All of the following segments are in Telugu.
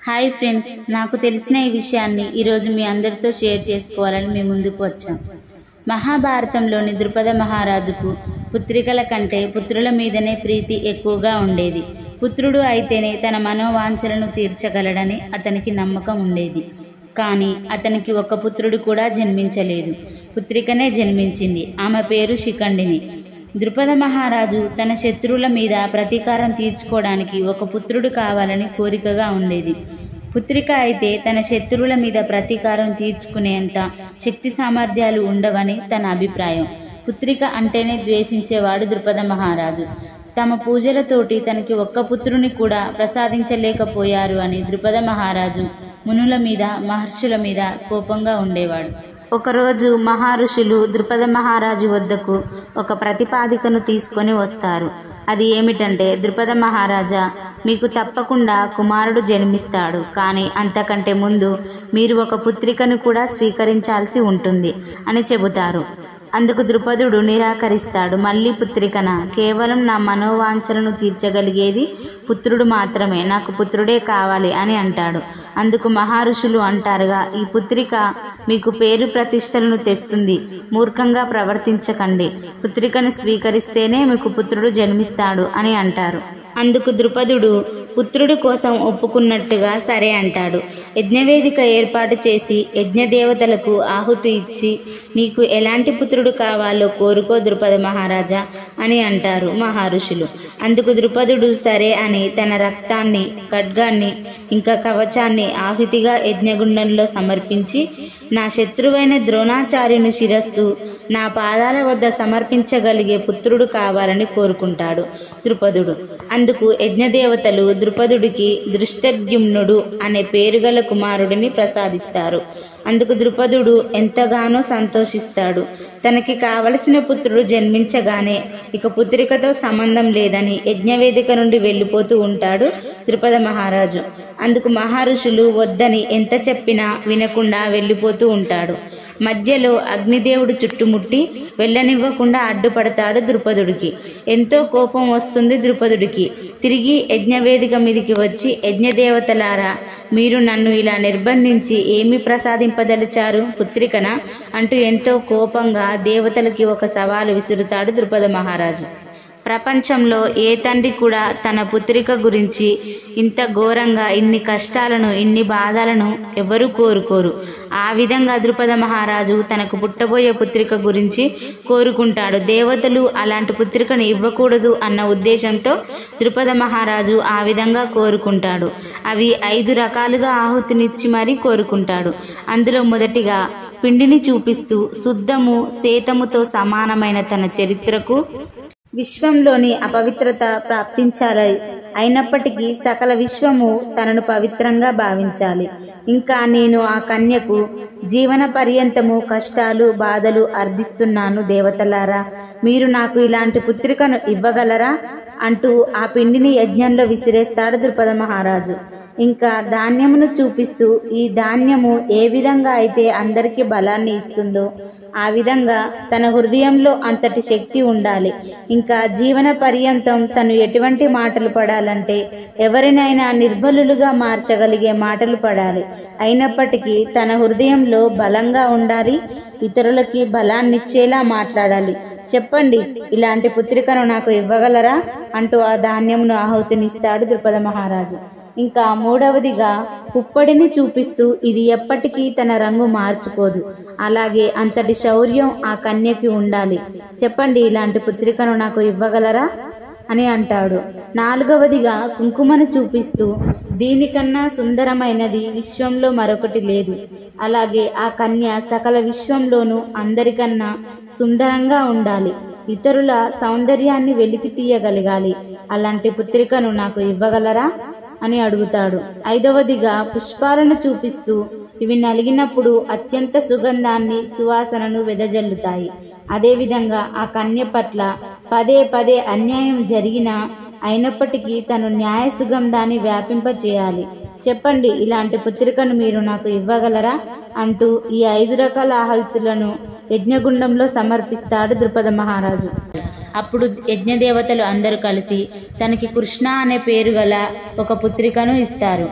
హాయ్ ఫ్రెండ్స్ నాకు తెలిసిన ఈ విషయాన్ని ఈరోజు మీ అందరితో షేర్ చేసుకోవాలని మీ ముందుకు వచ్చాం మహాభారతంలోని ద్రుపద మహారాజుకు పుత్రికల కంటే పుత్రుల మీదనే ప్రీతి ఎక్కువగా ఉండేది పుత్రుడు అయితేనే తన మనోవాంఛలను తీర్చగలడని అతనికి నమ్మకం ఉండేది కానీ అతనికి ఒక పుత్రుడు కూడా జన్మించలేదు పుత్రికనే జన్మించింది ఆమె పేరు శిఖండిని ద్రుపద మహారాజు తన శత్రువుల మీద ప్రతీకారం తీర్చుకోవడానికి ఒక పుత్రుడు కావాలని కోరికగా ఉండేది పుత్రిక అయితే తన శత్రువుల మీద ప్రతీకారం తీర్చుకునేంత శక్తి సామర్థ్యాలు ఉండవని తన అభిప్రాయం పుత్రిక అంటేనే ద్వేషించేవాడు ద్రుపద మహారాజు తమ పూజలతోటి తనకి ఒక్క పుత్రుని కూడా ప్రసాదించలేకపోయారు అని ద్రుపద మహారాజు మునుల మీద మహర్షుల మీద కోపంగా ఉండేవాడు ఒకరోజు మహర్షులు ద్రుపద మహారాజు వద్దకు ఒక ప్రతిపాదికను తీసుకొని వస్తారు అది ఏమిటంటే ద్రుపద మహారాజా మీకు తప్పకుండా కుమారుడు జన్మిస్తాడు కానీ అంతకంటే ముందు మీరు ఒక పుత్రికను కూడా స్వీకరించాల్సి ఉంటుంది అని చెబుతారు అందుకు ద్రుపదుడు నిరాకరిస్తాడు మళ్ళీ పుత్రికన కేవలం నా మనోవాంఛలను తీర్చగలిగేది పుత్రుడు మాత్రమే నాకు పుత్రుడే కావాలి అని అంటాడు అందుకు మహర్షులు అంటారుగా ఈ పుత్రిక మీకు పేరు ప్రతిష్టలను తెస్తుంది మూర్ఖంగా ప్రవర్తించకండి పుత్రికను స్వీకరిస్తేనే మీకు పుత్రుడు జన్మిస్తాడు అని అంటారు అందుకు ద్రుపదుడు పుత్రుడి కోసం ఒప్పుకున్నట్టుగా సరే అంటాడు యజ్ఞవేదిక ఏర్పాటు చేసి యజ్ఞదేవతలకు ఆహుతి ఇచ్చి నీకు ఎలాంటి పుత్రుడు కావాలో కోరుకో ద్రుపద మహారాజా అని అంటారు మహర్షులు అందుకు ద్రుపదుడు సరే అని తన రక్తాన్ని ఖడ్గాన్ని ఇంకా కవచాన్ని ఆహుతిగా యజ్ఞగుండంలో సమర్పించి నా శత్రువైన ద్రోణాచార్యుని శిరస్సు నా పాదాల వద్ద సమర్పించగలిగే పుత్రుడు కావాలని కోరుకుంటాడు ద్రుపదుడు అందుకు యజ్ఞదేవతలు ద్రుపదుడికి దృష్టద్యుమ్నుడు అనే పేరుగల కుమారుడిని ప్రసాదిస్తారు అందుకు ద్రుపదుడు ఎంతగానో సంతోషిస్తాడు తనకి కావలసిన పుత్రుడు జన్మించగానే ఇక పుత్రికతో సంబంధం లేదని యజ్ఞవేదిక నుండి వెళ్ళిపోతూ ఉంటాడు ద్రుపద మహారాజు అందుకు మహర్షులు వద్దని ఎంత చెప్పినా వినకుండా వెళ్ళిపోతూ ఉంటాడు మధ్యలో అగ్నిదేవుడు చుట్టుముట్టి వెళ్ళనివ్వకుండా అడ్డుపడతాడు ద్రుపదుడికి ఎంతో కోపం వస్తుంది ద్రుపదుడికి తిరిగి యజ్ఞవేదిక మీదికి వచ్చి యజ్ఞదేవతలారా మీరు నన్ను ఇలా నిర్బంధించి ఏమి ప్రసాదింపదలిచారు పుత్రికన అంటూ ఎంతో కోపంగా దేవతలకి ఒక సవాలు విసురుతాడు ద్రుపద మహారాజు ప్రపంచంలో ఏ తండ్రి కూడా తన పుత్రిక గురించి ఇంత ఘోరంగా ఇన్ని కష్టాలను ఇన్ని బాధలను ఎవరు కోరుకోరు ఆ విధంగా ద్రుపద మహారాజు తనకు పుట్టబోయే పుత్రిక గురించి కోరుకుంటాడు దేవతలు అలాంటి పుత్రికను ఇవ్వకూడదు అన్న ఉద్దేశంతో ద్రుపద మహారాజు ఆ విధంగా కోరుకుంటాడు అవి ఐదు రకాలుగా ఆహుతినిచ్చి మరీ కోరుకుంటాడు అందులో మొదటిగా పిండిని చూపిస్తూ శుద్ధము సేతముతో సమానమైన తన చరిత్రకు విశ్వంలోని అపవిత్రత ప్రాప్తించాలి అయినప్పటికీ సకల విశ్వము తనను పవిత్రంగా భావించాలి ఇంకా నేను ఆ కన్యకు జీవన పర్యంతము కష్టాలు బాధలు అర్థిస్తున్నాను దేవతలారా మీరు నాకు ఇలాంటి పుత్రికను ఇవ్వగలరా అంటూ ఆ పిండిని యజ్ఞంలో విసిరేస్తాడు ద్రుపద మహారాజు ఇంకా ధాన్యమును చూపిస్తూ ఈ ధాన్యము ఏ విధంగా అయితే అందరికీ బలాన్ని ఇస్తుందో ఆ విధంగా తన హృదయంలో అంతటి శక్తి ఉండాలి ఇంకా జీవన పర్యంతం తను ఎటువంటి మాటలు పడాలంటే ఎవరినైనా నిర్బలులుగా మార్చగలిగే మాటలు పడాలి అయినప్పటికీ తన హృదయంలో బలంగా ఉండాలి ఇతరులకి బలాన్నిచ్చేలా మాట్లాడాలి చెప్పండి ఇలాంటి పుత్రికను నాకు ఇవ్వగలరా అంటూ ఆ ధాన్యమును ఆహుతినిస్తాడు ద్రుపద మహారాజు ఇంకా మూడవదిగా పుప్పడిని చూపిస్తూ ఇది ఎప్పటికీ తన రంగు మార్చుకోదు అలాగే అంతటి శౌర్యం ఆ కన్యకి ఉండాలి చెప్పండి ఇలాంటి పుత్రికను నాకు ఇవ్వగలరా అని అంటాడు నాలుగవదిగా కుంకుమను చూపిస్తూ దీనికన్నా సుందరమైనది విశ్వంలో మరొకటి లేదు అలాగే ఆ కన్య సకల విశ్వంలోనూ అందరికన్నా సుందరంగా ఉండాలి ఇతరుల సౌందర్యాన్ని వెలికి తీయగలగాలి అలాంటి పుత్రికను నాకు ఇవ్వగలరా అని అడుగుతాడు ఐదవదిగా పుష్పాలను చూపిస్తూ ఇవి నలిగినప్పుడు అత్యంత సుగంధాన్ని సువాసనను వెదజల్లుతాయి అదేవిధంగా ఆ కన్య పట్ల పదే పదే అన్యాయం జరిగినా అయినప్పటికీ తను న్యాయ సుగంధాన్ని వ్యాపింపచేయాలి చెప్పండి ఇలాంటి పుత్రికను మీరు నాకు ఇవ్వగలరా అంటూ ఈ ఐదు రకాల ఆహుతులను యజ్ఞగుండంలో సమర్పిస్తాడు ద్రుపద మహారాజు అప్పుడు యజ్ఞదేవతలు అందరూ కలిసి తనకి కృష్ణ అనే పేరు గల ఒక పుత్రికను ఇస్తారు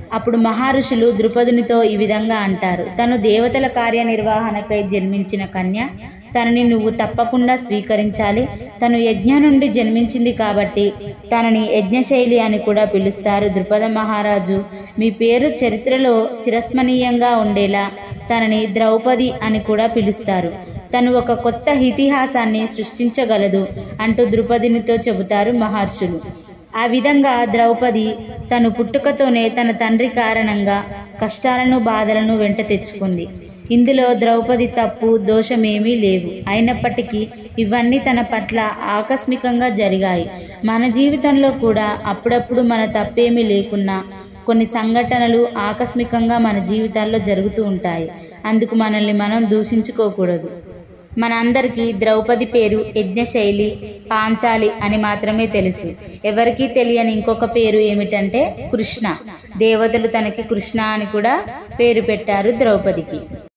అప్పుడు మహర్షులు ద్రుపదునితో ఈ విధంగా అంటారు తను దేవతల కార్యనిర్వహణకై జన్మించిన కన్య తనని నువ్వు తప్పకుండా స్వీకరించాలి తను యజ్ఞ నుండి జన్మించింది కాబట్టి తనని యజ్ఞశైలి అని కూడా పిలుస్తారు ద్రుపద మహారాజు మీ పేరు చరిత్రలో చిరస్మరణీయంగా ఉండేలా తనని ద్రౌపది అని కూడా పిలుస్తారు తను ఒక కొత్త ఇతిహాసాన్ని సృష్టించగలదు అంటూ ద్రుపదినితో చెబుతారు మహర్షులు ఆ విధంగా ద్రౌపది తను పుట్టుకతోనే తన తండ్రి కారణంగా కష్టాలను బాధలను వెంట తెచ్చుకుంది ఇందులో ద్రౌపది తప్పు దోషమేమీ లేవు అయినప్పటికీ ఇవన్నీ తన పట్ల ఆకస్మికంగా జరిగాయి మన జీవితంలో కూడా అప్పుడప్పుడు మన తప్పేమీ లేకున్నా కొన్ని సంఘటనలు ఆకస్మికంగా మన జీవితాల్లో జరుగుతూ ఉంటాయి అందుకు మనల్ని మనం దూషించుకోకూడదు మనందరికీ ద్రౌపది పేరు యజ్ఞశైలి పాంచాలి అని మాత్రమే తెలుసు ఎవరికీ తెలియని ఇంకొక పేరు ఏమిటంటే కృష్ణ దేవతలు తనకి కృష్ణ అని కూడా పేరు పెట్టారు ద్రౌపదికి